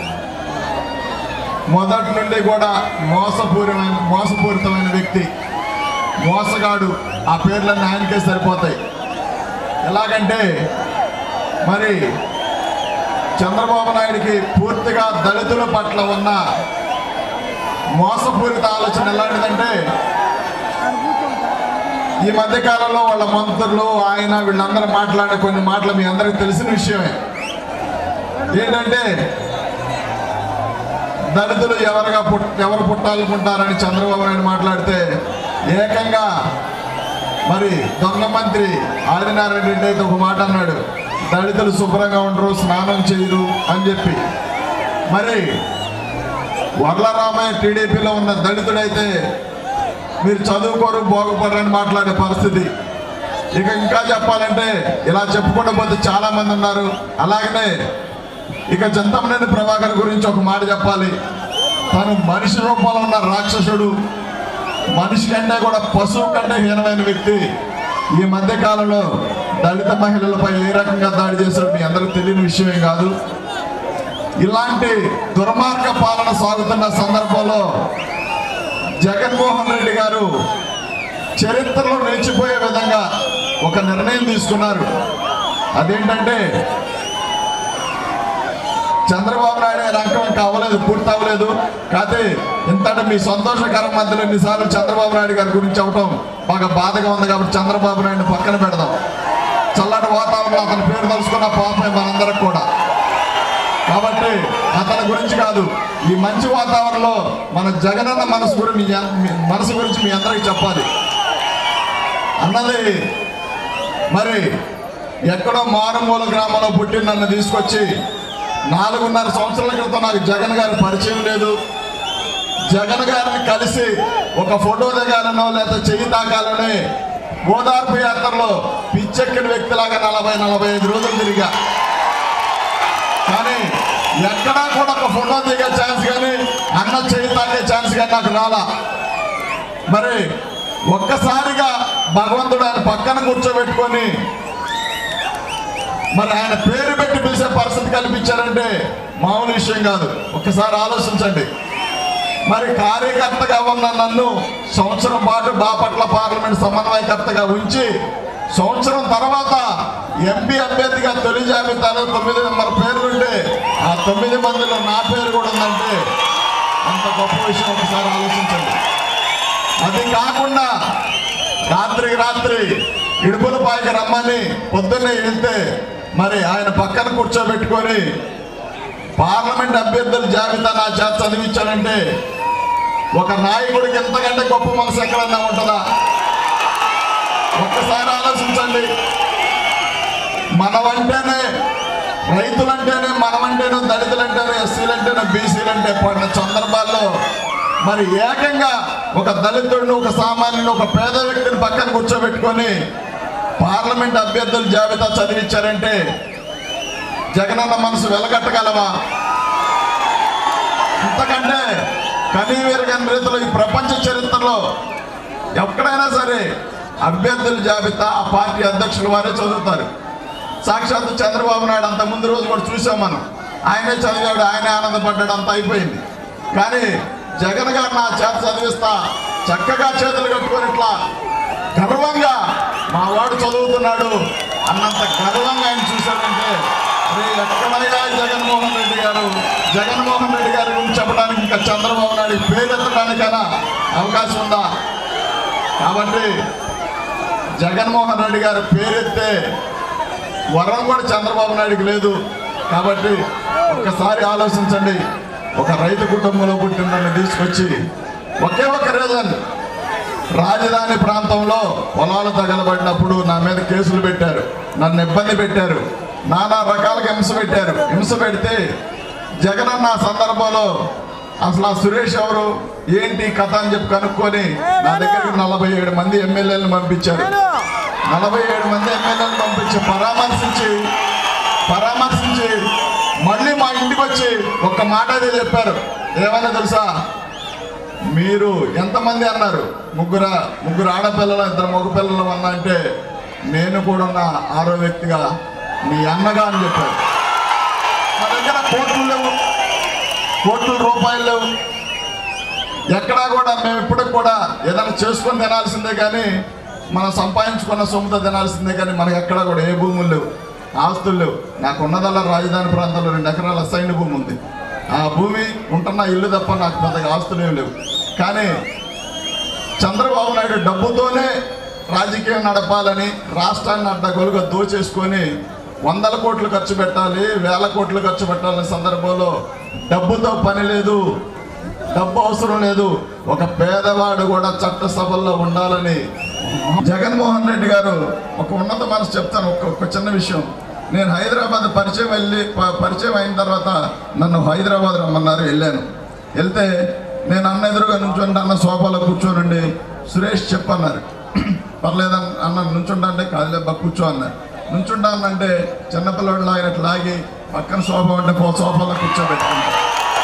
మొదటి నుండి కూడా మోసపూరిమైన మోసపూరితమైన వ్యక్తి మోసగాడు ఆ పేర్లన్నీ ఆయనకే సరిపోతాయి ఎలాగంటే మరి చంద్రబాబు నాయుడికి పూర్తిగా దళితుల పట్ల ఉన్న మోసపూరిత ఆలోచన ఎలాంటిదంటే ఈ మధ్య కాలంలో వాళ్ళ మంత్రులు ఆయన వీళ్ళందరూ మాట్లాడే కొన్ని మాటలు మీ అందరికి తెలిసిన విషయమే ఏంటంటే దళితులు ఎవరుగా పుట్ ఎవరు పుట్టాలనుకుంటారని చంద్రబాబు నాయుడు మాట్లాడితే ఏకంగా మరి దొంగ మంత్రి ఆదినారాయణ రెడ్డి అయితే ఒక మాట అన్నాడు దళితులు శుభ్రంగా ఉండరు స్నానం చేయరు అని చెప్పి మరి వరలరామయ్య టీడీపీలో ఉన్న దళితుడైతే మీరు చదువుకోరు బాగుపడరని మాట్లాడే పరిస్థితి ఇక ఇంకా చెప్పాలంటే ఇలా చెప్పుకుంటూ పోతే చాలా మంది ఉన్నారు అలాగనే ఇక చింతమనేని ప్రభాకర్ గురించి ఒక మాట చెప్పాలి తను మనిషి రూపంలో ఉన్న రాక్షసుడు మనిషి కంటే కూడా పశువు కంటే హీనమైన వ్యక్తి ఈ మధ్య కాలంలో దళిత మహిళలపై ఏ రకంగా దాడి చేశాడు మీ అందరికి తెలియని విషయమే కాదు ఇలాంటి దుర్మార్గ పాలన సాగుతున్న సందర్భంలో జగన్మోహన్ రెడ్డి గారు చరిత్రలో నిలిచిపోయే విధంగా ఒక నిర్ణయం తీసుకున్నారు అదేంటంటే చంద్రబాబు నాయుడు గారి అంకం ఇంకా అవ్వలేదు పూర్తి అవ్వలేదు కాకపోతే ఇంతటి మీ సంతోషకరం మధ్యలో ఎన్నిసార్లు చంద్రబాబు నాయుడు గారి గురించి అవటం బాగా బాధగా ఉంది కాబట్టి చంద్రబాబు నాయుడిని పక్కన పెడదాం చల్లటి వాతావరణంలో అతని పేరు తలుసుకున్న పాపమే మనందరికి కూడా కాబట్టి అతని గురించి కాదు ఈ మంచి వాతావరణంలో మన జగనన్న మనసు గురించి మీ అన్- మీ మనసు గురించి మీ అందరికీ చెప్పాలి అన్నది మరి ఎక్కడో మారుమూల గ్రామంలో పుట్టి నన్ను తీసుకొచ్చి నాలుగున్నర సంవత్సరాల క్రితం నాకు జగన్ గారి పరిచయం లేదు జగన్ గారిని కలిసి ఒక ఫోటో దిగాలనో లేదా చెయ్యి తాకాలని ఓదార్పు యాత్రలో పిచ్చెక్కిన వ్యక్తిలాగా నలభై నలభై ఐదు రోజులు తిరిగా కానీ ఎక్కడా కూడా ఒక ఫోటో దిగే ఛాన్స్ కానీ అన్న చేయి తాకే ఛాన్స్ కానీ నాకు రాలా మరి ఒక్కసారిగా భగవంతుడు ఆయన పక్కన కూర్చోబెట్టుకొని మరి ఆయన పేరు పెట్టి పిలిచే పరిస్థితి కల్పించారంటే మామూలు విషయం కాదు ఒక్కసారి ఆలోచించండి మరి కార్యకర్తగా ఉన్న నన్ను సంవత్సరం పాటు బాపట్ల పార్లమెంట్ సమన్వయకర్తగా ఉంచి సంవత్సరం తర్వాత ఎంపీ అభ్యర్థిగా తొలి జాబితాలో తొమ్మిది నెంబర్ పేర్లుంటే ఆ తొమ్మిది మందిలో నా పేరు కూడా ఉందంటే అంత గొప్ప విషయం ఒకసారి ఆలోచించండి అది కాకుండా రాత్రికి రాత్రి ఇడుపులపాయికి రమ్మని పొద్దున్నే వెళ్తే మరి ఆయన పక్కన కూర్చోబెట్టుకొని పార్లమెంట్ అభ్యర్థుల జాబితా నా చేత చదివించాడంటే ఒక నాయకుడికి ఎంతకంటే గొప్ప మనసు ఎక్కడన్నా ఉంటుందా ఒక్కసారి ఆలోచించండి మనమంటేనే రైతులంటేనే మనమంటేనే దళితులంటేనే ఎస్సీలంటేనే బీసీలంటే పడిన సందర్భాల్లో మరి ఏకంగా ఒక దళితుడిని ఒక సామాన్యుని ఒక పేద వ్యక్తిని పక్కన కూర్చోబెట్టుకొని పార్లమెంట్ అభ్యర్థుల జాబితా చదివించారంటే జగనన్న మనసు వెలగట్టగలమా ఇంతకంటే కనీవీరగని రీతిలో ఈ ప్రపంచ చరిత్రలో ఎక్కడైనా సరే అభ్యర్థుల జాబితా ఆ పార్టీ అధ్యక్షుల వారే చదువుతారు సాక్షాత్తు చంద్రబాబు నాయుడు అంత ముందు రోజు కూడా చూసాం మనం ఆయనే చదివాడు ఆయనే ఆనందపడ్డాడు అంత అయిపోయింది కానీ జగన్ గారు నా చేత చదివిస్తా చక్కగా చేతులు కట్టుకొని ఇట్లా గర్వంగా మా వాడు చదువుతున్నాడు అన్నంత గర్వంగా ఆయన చూశాడంటే అరే ఎక్కడయ్యా జగన్మోహన్ రెడ్డి గారు జగన్మోహన్ రెడ్డి గారి గురించి చెప్పడానికి ఇంకా చంద్రబాబు నాయుడు పేరు ఎత్తడానికైనా అవకాశం ఉందా కాబట్టి జగన్మోహన్ రెడ్డి గారి పేరెత్తే వరం కూడా చంద్రబాబు నాయుడుకి లేదు కాబట్టి ఒక్కసారి ఆలోచించండి ఒక రైతు కుటుంబంలో పుట్టిన నన్ను తీసుకొచ్చి ఒకే ఒక రీజన్ రాజధాని ప్రాంతంలో పొలాలు తగలబడినప్పుడు నా మీద కేసులు పెట్టారు నన్ను ఇబ్బంది పెట్టారు నానా రకాలుగా హింస పెట్టారు హింస పెడితే జగనన్న ఆ సందర్భంలో అసలు ఆ సురేష్ ఎవరు ఏంటి కథ అని చెప్పి కనుక్కొని నా దగ్గరికి నలభై ఏడు మంది ఎమ్మెల్యేలను పంపించారు నలభై ఏడు మంది ఎమ్మెల్యేలను పంపించి పరామర్శించి పరామర్శించి మళ్ళీ మా ఇంటికి వచ్చి ఒక్క మాట అయితే చెప్పారు ఏమన్నా తెలుసా మీరు ఎంతమంది అన్నారు ముగ్గురు ముగ్గురు ఆడపిల్లలు ఇద్దరు మగ పిల్లలు అన్నా అంటే నేను కూడా ఉన్న ఆరో వ్యక్తిగా మీ అన్నగా అని చెప్పారు మా దగ్గర కోట్లు లేవు కోట్ల రూపాయలు లేవు ఎక్కడా కూడా మేము ఇప్పటికి కూడా ఏదైనా చేసుకొని తినాల్సిందే కానీ మనం సంపాదించుకున్న సొమ్ముతో తినాల్సిందే కానీ మనకి ఎక్కడా కూడా ఏ భూములు లేవు ఆస్తులు లేవు నాకు ఉన్నదల్లా రాజధాని ప్రాంతంలో రెండు ఎకరాల అసైన్ భూమి ఉంది ఆ భూమి ఉంటున్న ఇల్లు తప్ప నాకు పెద్దగా ఆస్తులు ఏమి లేవు కానీ చంద్రబాబు నాయుడు డబ్బుతోనే రాజకీయం నడపాలని రాష్ట్రాన్ని అడ్డగోలుగా దోచేసుకొని వందల కోట్లు ఖర్చు పెట్టాలి వేల కోట్లు ఖర్చు పెట్టాలనే సందర్భంలో డబ్బుతో పని లేదు డబ్బు అవసరం లేదు ఒక పేదవాడు కూడా చట్టసభల్లో ఉండాలని జగన్మోహన్ రెడ్డి గారు ఒక ఉన్నత మనసు చెప్తాను ఒక ఒక చిన్న విషయం నేను హైదరాబాద్ పరిచయం వెళ్ళి ప- పరిచయం అయిన తర్వాత నన్ను హైదరాబాద్ రమ్మన్నారు వెళ్ళాను వెళ్తే నేను అన్న ఎదురుగా నుంచోండి అన్న సోఫాలో కూర్చోనండి సురేష్ చెప్పన్నారు పర్లేదన్న అన్న నుంచుంటా అంటే కాదులే బా కూర్చో అన్నారు నుంచుంటా అంటే చిన్నపిల్లడు లాగినట్టు లాగి పక్కన సోఫా ఉంటే పో సోఫాలో కూర్చోబెట్టుకుంటారు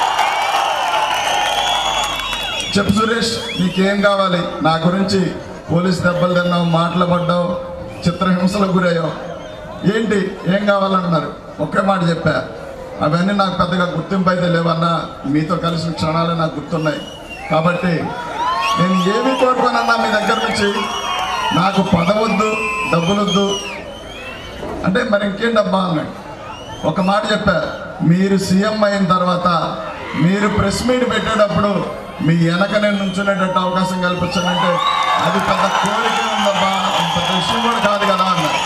చెప్పు సురేష్ నీకేం కావాలి నా గురించి పోలీస్ దెబ్బలు తిన్నావు మాటలు పడ్డావు చిత్రహింసలకు గురయ్యావు ఏంటి ఏం కావాలన్నారు ఒకే మాట చెప్పా అవన్నీ నాకు పెద్దగా గుర్తింపు అయితే లేవన్నా మీతో కలిసిన క్షణాలే నాకు గుర్తున్నాయి కాబట్టి నేను ఏమీ కోరుకోనన్నా మీ దగ్గర నుంచి నాకు పదవద్దు డబ్బులొద్దు అంటే మరి ఇంకేం డబ్బా అన్నాడు ఒక మాట చెప్పా మీరు సీఎం అయిన తర్వాత మీరు ప్రెస్ మీట్ పెట్టేటప్పుడు మీ వెనక నేను నుంచునేటట్టు అవకాశం కల్పించానంటే అది పెద్ద కోరిక ఉందబ్బా అంత పెద్ద విషయం కూడా కాదు కదా అన్నారు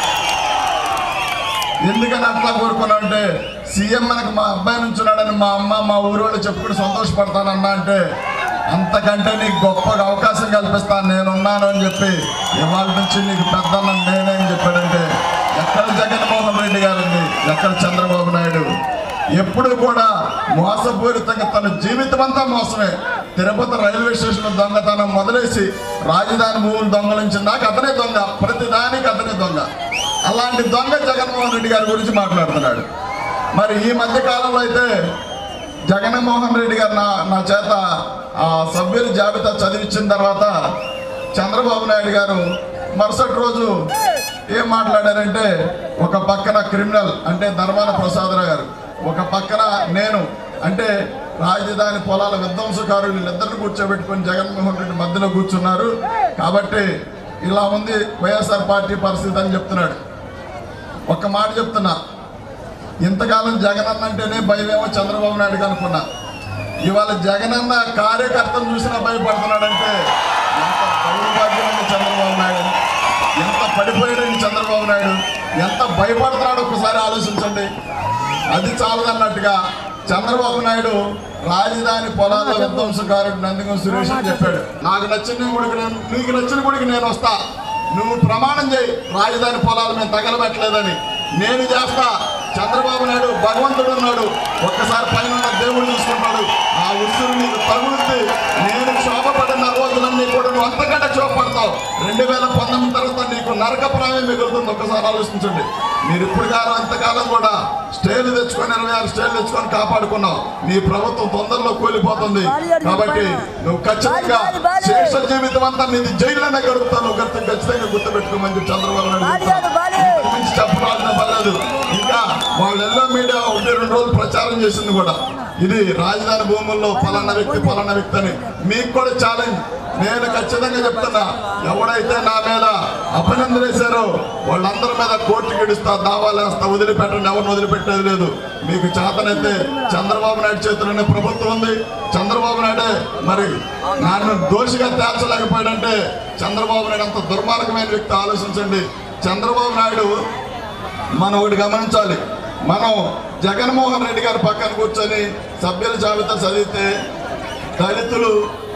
ఎందుకని అట్లా కోరుకున్నా అంటే సీఎం మనకు మా అబ్బాయి నుంచున్నాడని మా అమ్మ మా ఊరు వాళ్ళు చెప్పుకుని సంతోషపడతానన్నా అంటే అంతకంటే నీకు గొప్పగా అవకాశం కల్పిస్తాను నేనున్నాను అని చెప్పి ఇవాళ నుంచి నీకు పెద్దన్న నేనే అని చెప్పాడంటే ఎక్కడ జగన్మోహన్ రెడ్డి గారండి ఎక్కడ చంద్రబాబు నాయుడు ఎప్పుడు కూడా మోసపూరితంగా తన జీవితం అంతా మోసమే తిరుపతి రైల్వే స్టేషన్ దొంగతనం మొదలేసి రాజధాని భూములు దొంగలించిన దాకా అతనే దొంగ ప్రతి దానికి అతనే దొంగ అలాంటి దొంగ జగన్మోహన్ రెడ్డి గారి గురించి మాట్లాడుతున్నాడు మరి ఈ మధ్య కాలంలో అయితే జగన్మోహన్ రెడ్డి గారు నా నా చేత ఆ సభ్యుల జాబితా చదివించిన తర్వాత చంద్రబాబు నాయుడు గారు మరుసటి రోజు ఏం మాట్లాడారంటే ఒక పక్కన క్రిమినల్ అంటే ధర్మాన ప్రసాదరావు గారు ఒక పక్కన నేను అంటే రాజధాని పొలాల విధ్వంసకారులు వీళ్ళిద్దరిని కూర్చోబెట్టుకొని జగన్మోహన్ రెడ్డి మధ్యలో కూర్చున్నారు కాబట్టి ఇలా ఉంది వైఎస్ఆర్ పార్టీ పరిస్థితి అని చెప్తున్నాడు ఒక్క మాట చెప్తున్నా ఇంతకాలం జగనన్న అంటేనే భయమేమో చంద్రబాబు నాయుడు అనుకున్నా ఇవాళ జగనన్న కార్యకర్తను చూసినా భయపడుతున్నాడంటే ఎంత దౌర్భాగ్యమైన చంద్రబాబు నాయుడు ఎంత పడిపోయాడని చంద్రబాబు నాయుడు ఎంత భయపడుతున్నాడో ఒకసారి ఆలోచించండి అది చాలదన్నట్టుగా చంద్రబాబు నాయుడు రాజధాని పొలాల విధ్వంసకారుడు నందిగం సురేష్ అని చెప్పాడు నాకు నచ్చిన గుడికి నేను నీకు నచ్చిన గుడికి నేను వస్తా నువ్వు ప్రమాణం చేయి రాజధాని పొలాలు మేము తగలబెట్టలేదని నేను చేస్తా చంద్రబాబు నాయుడు భగవంతుడు ఉన్నాడు ఒక్కసారి పైన ఉన్న దేవుడు చూసుకుంటాడు ఆ ఉసురు నీకు తగులుద్ది నేను క్షోభపడిన రోజులన్నీ కూడా నువ్వు అంతకంటే క్షోభపడతావు రెండు వేల పంతొమ్మిది తర్వాత నీకు నరకప్రాయమే మిగులుతుంది ఒక్కసారి ఆలోచించండి మీరు ఇప్పుడు కాలం అంతకాలం కూడా స్టేలు తెచ్చుకొని ఇరవై ఆరు స్టేలు తెచ్చుకొని కాపాడుకున్నావు నీ ప్రభుత్వం తొందరలో కూలిపోతుంది కాబట్టి నువ్వు ఖచ్చితంగా శేష జీవితం అంతా నీది జైల్లోనే గడుపుతావు నువ్వు ఖచ్చితంగా ఖచ్చితంగా గుర్తుపెట్టుకోమని చెప్పి చంద్రబాబు నాయుడు చెప్తాను. ఇంతకు మించి చెప్పాల్సిన పర్లేదు ఇంకా వాళ్ళు ఎల్లో మీడియా ఒకటి రెండు రోజులు ప్రచారం చేసింది కూడా ఇది రాజధాని భూముల్లో పలానా వ్యక్తి పలానా వ్యక్తి అని మీకు కూడా ఛాలెంజ్ నేను ఖచ్చితంగా చెప్తున్నా ఎవడైతే నా మీద అభినందన వేశారో వాళ్ళందరి మీద కోర్టు గడిస్తా దావాలేస్తా వదిలిపెట్టండి ఎవరిని వదిలిపెట్టేది లేదు మీకు చేతనైతే చంద్రబాబు నాయుడు చేతిలోనే ప్రభుత్వం ఉంది చంద్రబాబు నాయుడే మరి నన్ను దోషిగా తేల్చలేకపోయాడంటే చంద్రబాబు నాయుడు అంత దుర్మార్గమైన వ్యక్తి ఆలోచించండి చంద్రబాబు నాయుడు మనం ఒకటి గమనించాలి మనం జగన్మోహన్ రెడ్డి గారి పక్కన కూర్చొని సభ్యుల జాబితా చదివితే దళితులు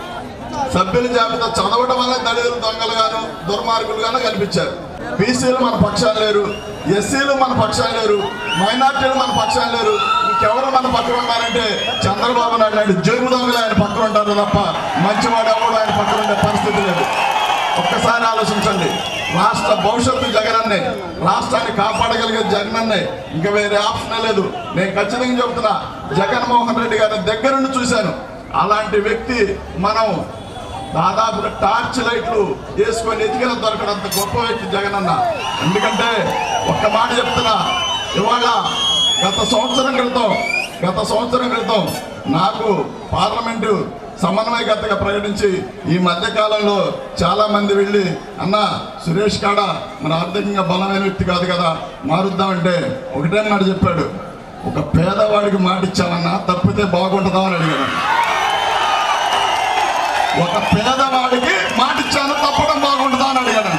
సభ్యుల జాబితా చదవడం వల్ల దళితులు దొంగలుగాను దుర్మార్గులుగాను కనిపించారు బీసీలు మన పక్షాలు లేరు ఎస్సీలు మన పక్షాలు లేరు మైనార్టీలు మన పక్షాలు లేరు ఇంకెవరు మన పక్కన ఉన్నారంటే చంద్రబాబు నాయుడు నాయుడు జరుగు దొంగలు ఆయన పక్కన ఉంటారు తప్ప మంచివాడు ఎవడు ఆయన పక్కన ఉండే పరిస్థితి లేదు ఒక్కసారి ఆలోచించండి రాష్ట్ర భవిష్యత్తు జగనన్నే రాష్ట్రాన్ని కాపాడగలిగే జగనన్నే ఇంకా వేరే ఆప్షన్ లేదు నేను ఖచ్చితంగా చెప్తున్నా జగన్మోహన్ రెడ్డి గారిని దగ్గరుండి చూశాను అలాంటి వ్యక్తి మనం దాదాపుగా టార్చ్ లైట్లు వేసుకొని ఎదిగిన దొరకడంత గొప్ప వ్యక్తి జగనన్న ఎందుకంటే ఒక్క మాట చెప్తున్నా ఇవాళ గత సంవత్సరం క్రితం గత సంవత్సరం క్రితం నాకు పార్లమెంటు సమన్వయకర్తగా ప్రకటించి ఈ మధ్య కాలంలో చాలా మంది వెళ్ళి అన్న సురేష్ కాడ మన ఆర్థికంగా బలమైన వ్యక్తి కాదు కదా మారుద్దామంటే ఒకటే మాట చెప్పాడు ఒక పేదవాడికి మాట ఇచ్చామన్నా తప్పితే బాగుంటుందా అని అడిగాడు ఒక పేదవాడికి మాట ఇచ్చాను తప్పడం బాగుంటుందా అని అడిగాడంట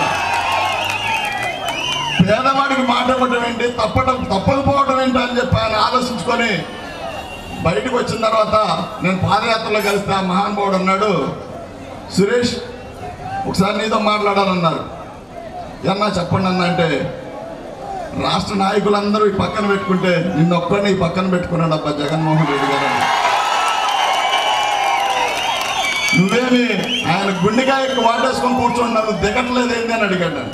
పేదవాడికి మాట ఇవ్వడం ఏంటి తప్పడం తప్పకపోవడం ఏంటి అని చెప్పి ఆయన ఆలోచించుకొని బయటకు వచ్చిన తర్వాత నేను పాదయాత్రలో కలిస్తే ఆ మహానుభావుడు అన్నాడు సురేష్ ఒకసారి నీతో మాట్లాడాలన్నారు ఎన్నా చెప్పండి అన్న అంటే రాష్ట్ర నాయకులందరూ ఈ పక్కన పెట్టుకుంటే నిన్న ఒక్కడిని ఈ పక్కన పెట్టుకున్నాడు అబ్బా జగన్మోహన్ రెడ్డి గారు అని. నువ్వేమి ఆయన గుండెకాయ వాటేసుకొని కూర్చోండి నన్ను దిగట్లేదు ఏంటి అని అడిగాడు నన్ను.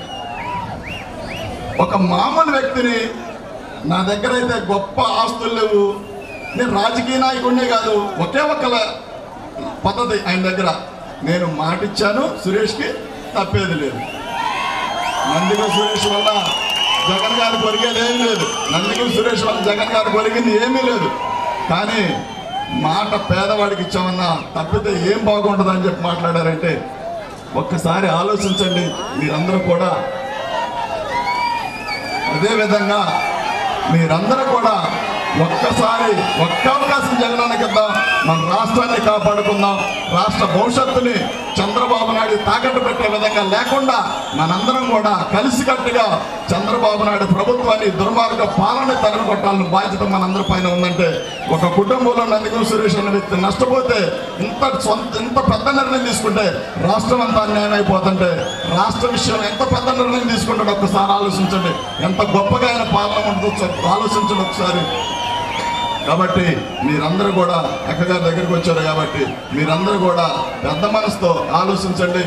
ఒక మామూలు వ్యక్తిని నా దగ్గర అయితే గొప్ప ఆస్తులు లేవు నేను రాజకీయ నాయకుడినే కాదు ఒకే ఒక్క పద్ధతి ఆయన దగ్గర నేను మాటిచ్చాను సురేష్కి తప్పేది లేదు నందిగం సురేష్ వల్ల జగన్ గారు కొరిగేది ఏమీ లేదు నందిగం సురేష్ వల్ల జగన్ గారు కొరిగింది ఏమీ లేదు కానీ మాట పేదవాడికి ఇచ్చామన్నా తప్పితే ఏం బాగుంటుందని చెప్పి మాట్లాడారంటే ఒక్కసారి ఆలోచించండి మీరందరూ కూడా అదేవిధంగా మీరందరూ కూడా ఒక్కసారి ఒక్క అవకాశం జగనన్నకి ఇద్దాం మన రాష్ట్రాన్ని కాపాడుకుందాం రాష్ట్ర భవిష్యత్తుని చంద్రబాబు నాయుడు తాకట్టు పెట్టే విధంగా లేకుండా మనందరం కూడా కలిసికట్టుగా చంద్రబాబు నాయుడు ప్రభుత్వాన్ని దుర్మార్గ పాలన తరిమి కొట్టాలని బాధ్యత మనందరి పైన ఉందంటే ఒక కుటుంబంలో నందిగురు సురేష్ అనే వ్యక్తి నష్టపోతే ఇంత సొంత ఇంత పెద్ద నిర్ణయం తీసుకుంటే రాష్ట్రం అంతా అన్యాయం అయిపోతుంటే రాష్ట్ర విషయంలో ఎంత పెద్ద నిర్ణయం తీసుకుంటాడో ఒక్కసారి ఆలోచించండి ఎంత గొప్పగా ఆయన పాలన ఉంటుందో ఒకసారి ఆలోచించండి ఒకసారి కాబట్టి మీరందరూ కూడా అక్కగారి దగ్గరికి వచ్చారు కాబట్టి మీరందరూ కూడా పెద్ద మనసుతో ఆలోచించండి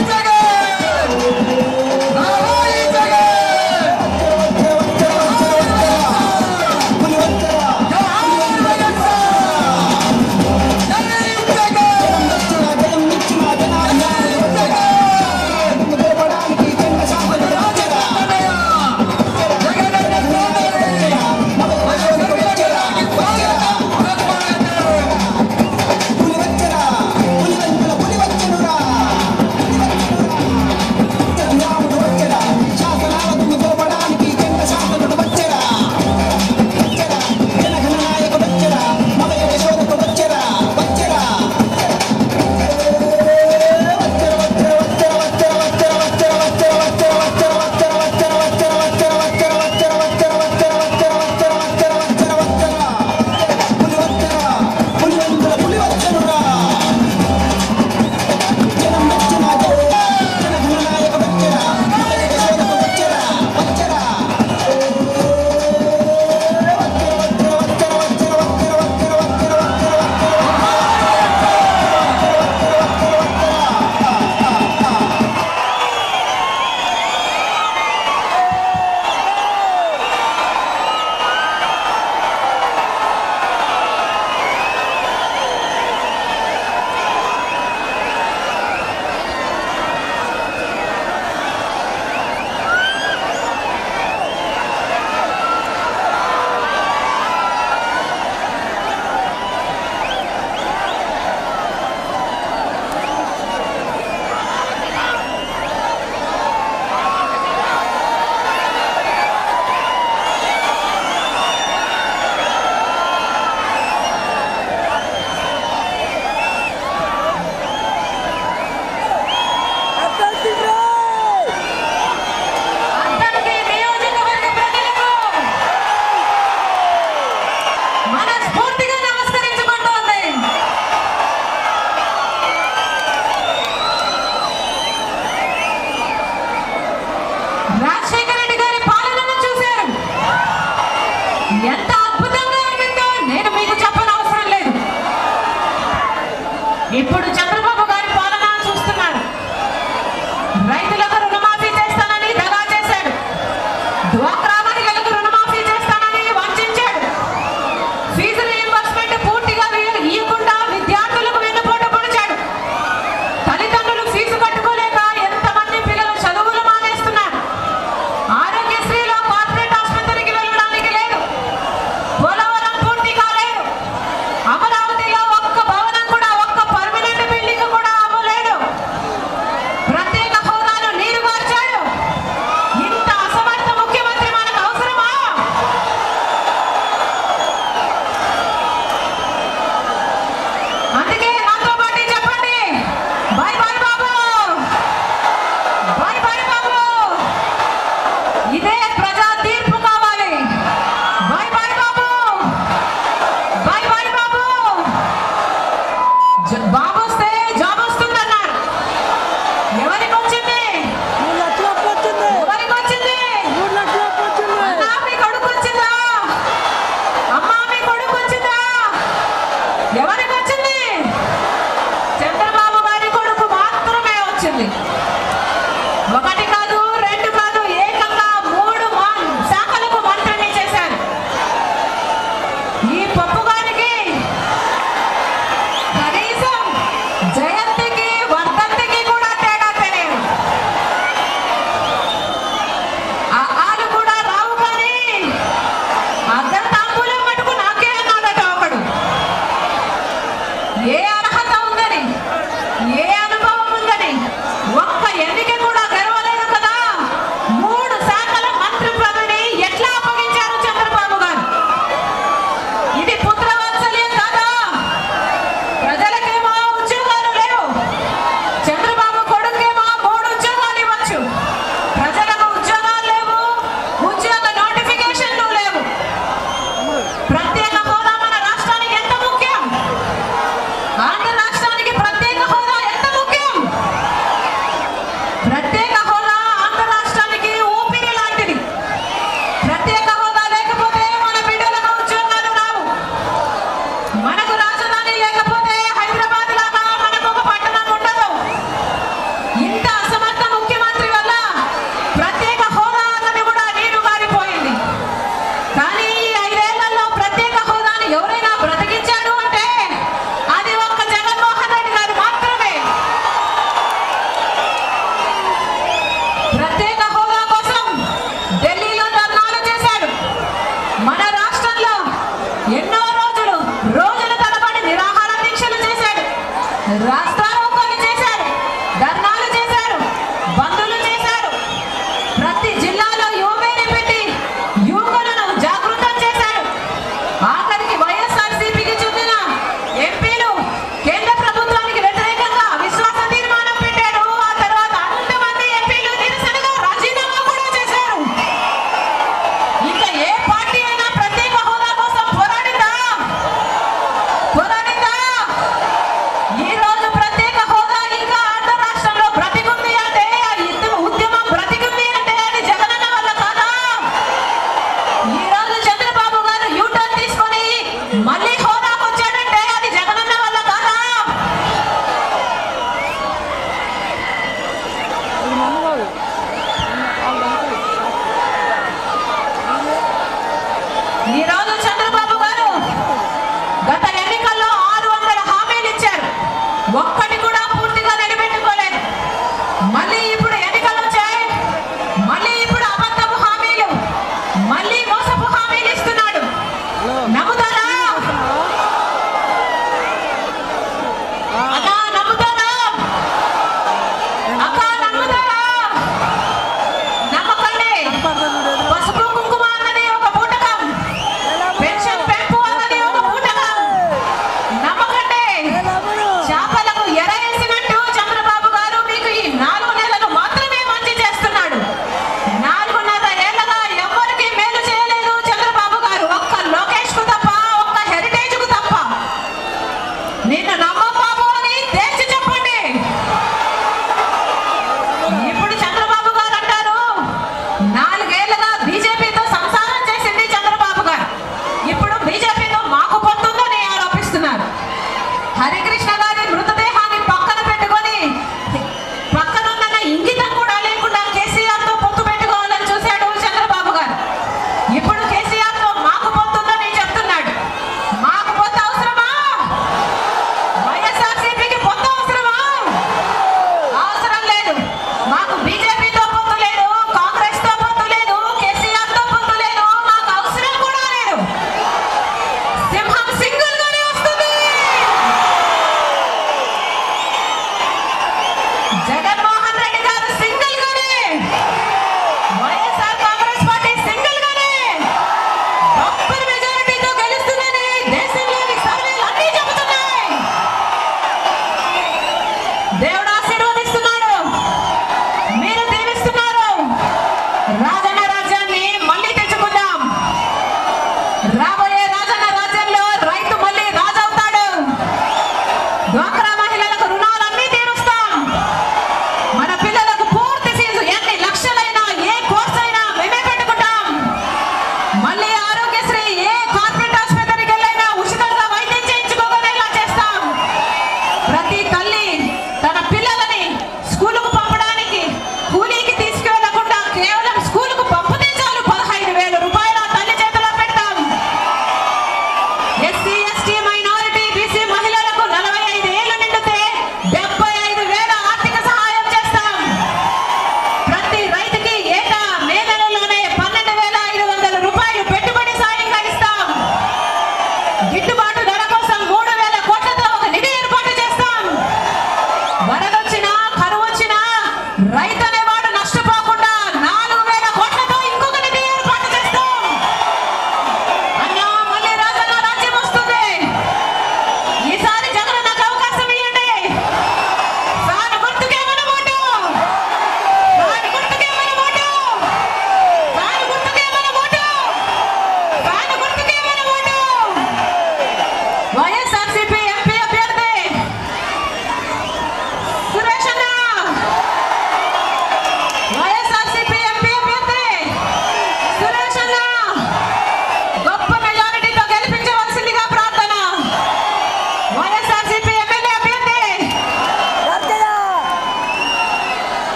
అందరికీ నియోజకవర్గ ప్రజలకు మనస్ఫూర్తిగా నమస్కరించుకుంటోంది రాజశేఖర రెడ్డి గారి పాలనను చూశారు ఎంత అద్భుతంగా ఉండిందో నేను మీకు చెప్పనవసరం లేదు ఇప్పుడు చంద్రబాబు గారి పాలన చూస్తున్నారు రైతులకు రుణమాఫీ చేస్తానని దగా చేశాడు డ్వాక్రా మహిళలకు రుణమాఫీ చేస్తానని వంచాడు ఫీజు రీయింబర్స్మెంట్ పూర్తిగా వీ- ఇయ్యకుండా విద్యార్థులకు వెన్నుపోటు పొడిచాడు తల్లిదండ్రులు ఫీజు కట్టుకోలేక ఎంతమంది పిల్లలు చదువులు మానేస్తున్నారు ఆరోగ్యశ్రీలో కార్పొరేట్ ఆసుపత్రికి వెళ్ళడానికి లేదు పోలవరం పూర్తి కాలేదు అమరావతిలో ఒక్క భవనం కూడా ఒక్క పర్మనెంట్ బిల్డింగ్ కూడా అవ్వలేడు ప్రత్యేక హోదాను నీరు మార్చాడు ఇంత అసమర్థ ముఖ్యమంత్రి మన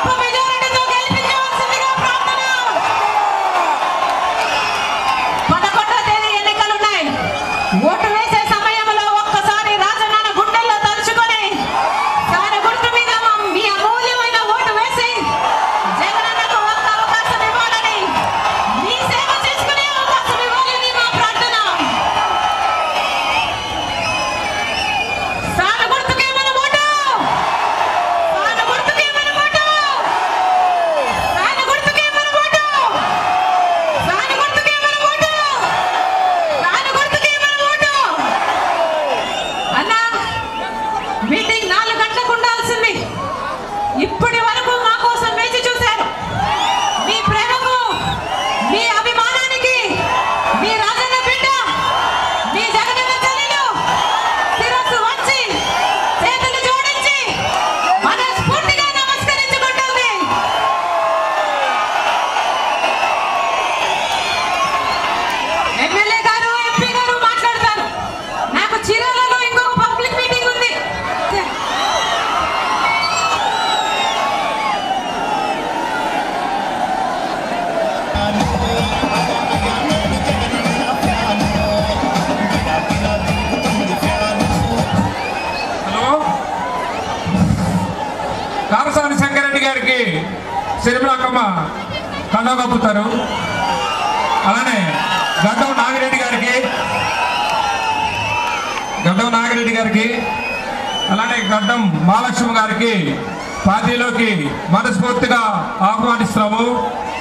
గొప్ప మెజారిటీతో గెలిపించవలసిందిగా ప్రార్థన పదకొండో తేదీ ఎన్నికలున్నాయి ఓటు వేసే సమయంలో ఒక్కసారి రాజన్న గుండెల్లో తలుచుకొని దాని గుర్తు మీద మా- మీ అమూల్యమైన ఓటు వేసి జగనన్నకు ఒక్క అవకాశం ఇవ్వాలని మీ సేవ చేసుకునే అవకాశం ఇవ్వాలని మా ప్రార్థన సాను గుర్తుకే మన ఓటు సాను గుర్తుకే మన ఓటు సాను గుర్తుకే మన ఓటు సాను గుర్తుకే మన ఓటు సాను గుర్తుకే మన ఓటు అన్నా మీటింగ్ నాలుగు గంటలకు ఉండాల్సింది ఇప్పటి వరకు మా కోసం వేచి చూశారు మీ ప్రేమకు మీ అభిమానానికి మీ రాజన్న బిడ్డ మీ జగనన్న చెల్లెలు శిరస్సు వంచి చేతులు జోడించి మనస్ఫూర్తిగా నమస్కరించుకుంటుంది ఎమ్మెల్యే గారు ఎంపీ గారు మాట్లాడతారు నాకు చీరాలలో ఇంకొక పబ్లిక్ మీటింగ్ ఉంది హలో కారసాని శంకరెడ్డి గారికి సిరిమిలక్కమ్మ కండవ కప్పుతారు అలానే గడ్డం నాగిరెడ్డి గారికి గడ్డం నాగిరెడ్డి గారికి అలానే గడ్డం మహాలక్ష్మి గారికి పార్టీలోకి మనస్ఫూర్తిగా ఆహ్వానిస్తున్నాము